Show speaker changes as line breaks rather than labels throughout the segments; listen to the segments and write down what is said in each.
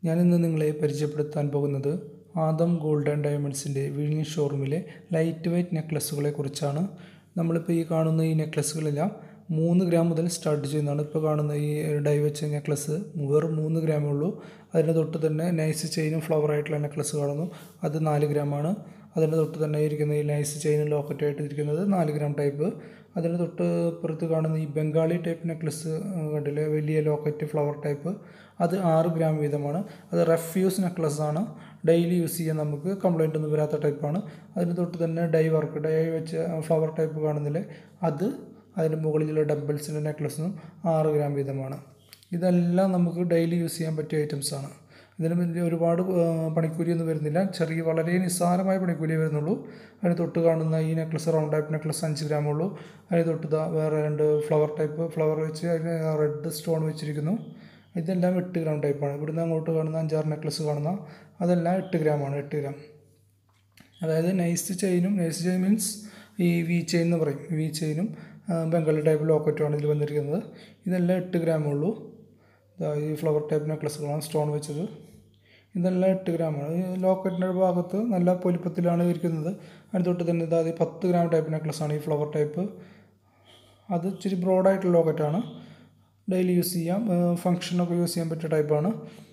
ഞാനിന്ന് നിങ്ങളെ പരിചയപ്പെടുത്താൻ പോകുന്നത് ആദം ഗോൾഡ് ആൻഡ് ഡയമണ്ട്സിൻ്റെ വിഴിഞ്ഞം ഷോറൂമിലെ ലൈറ്റ് വെയ്റ്റ് നെക്ലസ്സുകളെ കുറിച്ചാണ് നമ്മളിപ്പോൾ ഈ കാണുന്ന ഈ നെക്ലസ്സുകളെല്ലാം മൂന്ന് ഗ്രാം മുതൽ സ്റ്റാർട്ട് ചെയ്യുന്നതാണ് ഇപ്പോൾ കാണുന്ന ഈ ഡൈ വെച്ച നെക്ലസ് വെറും മൂന്ന് ഗ്രാമേ ഉള്ളൂ അതിന് തൊട്ട് തന്നെ നൈസ് ചെയിനും ഫ്ലവർ ആയിട്ടുള്ള നെക്ലസ് കാണുന്നു അത് നാല് ഗ്രാമാണ് അതിന് തൊട്ട് തന്നെ ഇരിക്കുന്ന ഈ നൈസ് ചെയിനും ലോക്കറ്റായിട്ട് ഇരിക്കുന്നത് നാല് ഗ്രാം ടൈപ്പ് അതിന് തൊട്ട് പുറത്ത് കാണുന്ന ഈ ബംഗാളി ടൈപ്പ് നെക്ലസ് കണ്ടില്ലേ വലിയ ലോക്കറ്റ് ഫ്ലവർ ടൈപ്പ് അത് ആറ് ഗ്രാം വീതമാണ് അത് റെഫ്യൂസ് നെക്ലസ് ആണ് ഡെയിലി യൂസ് ചെയ്യാൻ നമുക്ക് കംപ്ലൈൻ്റ് ഒന്നും വരാത്ത ടൈപ്പാണ് അതിന് തൊട്ട് തന്നെ ഡൈ വർക്ക് ഡൈ വെച്ച് ഫ്ലവർ ടൈപ്പ് കാണുന്നില്ലേ അത് അതിന് മുകളിലുള്ള ഡബിൾസിൻ്റെ നെക്ലസും ആറ് ഗ്രാം വീതമാണ് ഇതെല്ലാം നമുക്ക് ഡെയിലി യൂസ് ചെയ്യാൻ പറ്റിയ ഐറ്റംസാണ് ഇതിന് വലിയ ഒരുപാട് പണിക്കൂലിയൊന്നും വരുന്നില്ല ചെറിയ വളരെ നിസ്സാരമായ പണിക്കൂലിയേ വരുന്നുള്ളൂ അതിന് തൊട്ട് കാണുന്ന ഈ നെക്ലസ് റൗണ്ട് ടൈപ്പ് നെക്ലസ് അഞ്ച് ഗ്രാമേ ഉള്ളൂ അതിന് തൊട്ട് ഇതാ വേറെ രണ്ട് ഫ്ലവർ ടൈപ്പ് ഫ്ലവർ വെച്ച് അതിന് റെഡ് സ്റ്റോൺ വെച്ചിരിക്കുന്നു ഇതെല്ലാം എട്ട് ഗ്രാം ടൈപ്പാണ് ഇവിടുന്ന് അങ്ങോട്ട് കാണുന്ന അഞ്ചാറ് നെക്ലസ് കാണുന്ന അതെല്ലാം എട്ട് ഗ്രാമാണ് എട്ട് ഗ്രാം അതായത് നൈസ് ചെയിനും നൈസ് ചെയിൻ മീൻസ് ഈ വി ചെയിൻ എന്ന് പറയും വി ചെയിനും ബംഗാളി ടൈപ്പ് ലോക്കറ്റുമാണ് ഇതിൽ വന്നിരിക്കുന്നത് ഇതെല്ലാം എട്ട് ഗ്രാമേ ഉള്ളൂ ഈ ഫ്ലവർ ടൈപ്പ് നെക്ലസ്സുകളാണ് സ്റ്റോൺ വെച്ചത് ഇതെല്ലാം എട്ട് ഗ്രാമാണ് ഈ ലോക്കറ്റിൻ്റെ ഭാഗത്ത് നല്ല പൊലിപ്പത്തിലാണ് ഇരിക്കുന്നത് അതിന് തൊട്ട് തന്നെ ഇതാ പത്ത് ഗ്രാം ടൈപ്പ് നെക്ലസ്സാണ് ഈ ഫ്ലവർ ടൈപ്പ് അത് ഇച്ചിരി ബ്രോഡായിട്ടുള്ള ലോക്കറ്റാണ് ഡെയിലി യൂസ് ചെയ്യാം ഫങ്ഷനൊക്കെ യൂസ് ചെയ്യാൻ പറ്റിയ ടൈപ്പാണ്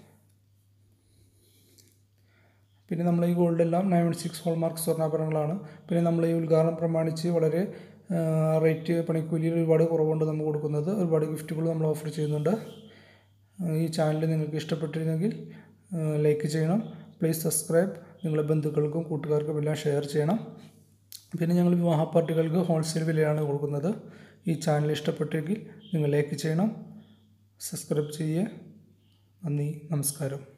പിന്നെ നമ്മൾ ഈ ഗോൾഡെല്ലാം നയൻ വൺ സിക്സ് ഹോൾമാർക്ക് സ്വർണ്ണാഭരണങ്ങളാണ് പിന്നെ നമ്മൾ ഈ ഉദ്ഘാടനം പ്രമാണിച്ച് വളരെ റേറ്റ് പണിക്കൂലിയിൽ ഒരുപാട് കുറവുണ്ട് നമ്മൾ കൊടുക്കുന്നത് ഒരുപാട് ഗിഫ്റ്റുകൾ നമ്മൾ ഓഫർ ചെയ്യുന്നുണ്ട് ഈ ചാനൽ നിങ്ങൾക്ക് ഇഷ്ടപ്പെട്ടിരുന്നെങ്കിൽ ലൈക്ക് ചെയ്യണം പ്ലീസ് സബ്സ്ക്രൈബ് നിങ്ങളുടെ ബന്ധുക്കൾക്കും കൂട്ടുകാർക്കും എല്ലാം ഷെയർ ചെയ്യണം പിന്നെ ഞങ്ങൾ വിവാഹ പാർട്ടികൾക്ക് ഹോൾസെയിൽ വിലയാണ് കൊടുക്കുന്നത് ഈ ചാനൽ ഇഷ്ടപ്പെട്ടെങ്കിൽ നിങ്ങൾ ലൈക്ക് ചെയ്യണം സബ്സ്ക്രൈബ് ചെയ്യുക നന്ദി നമസ്കാരം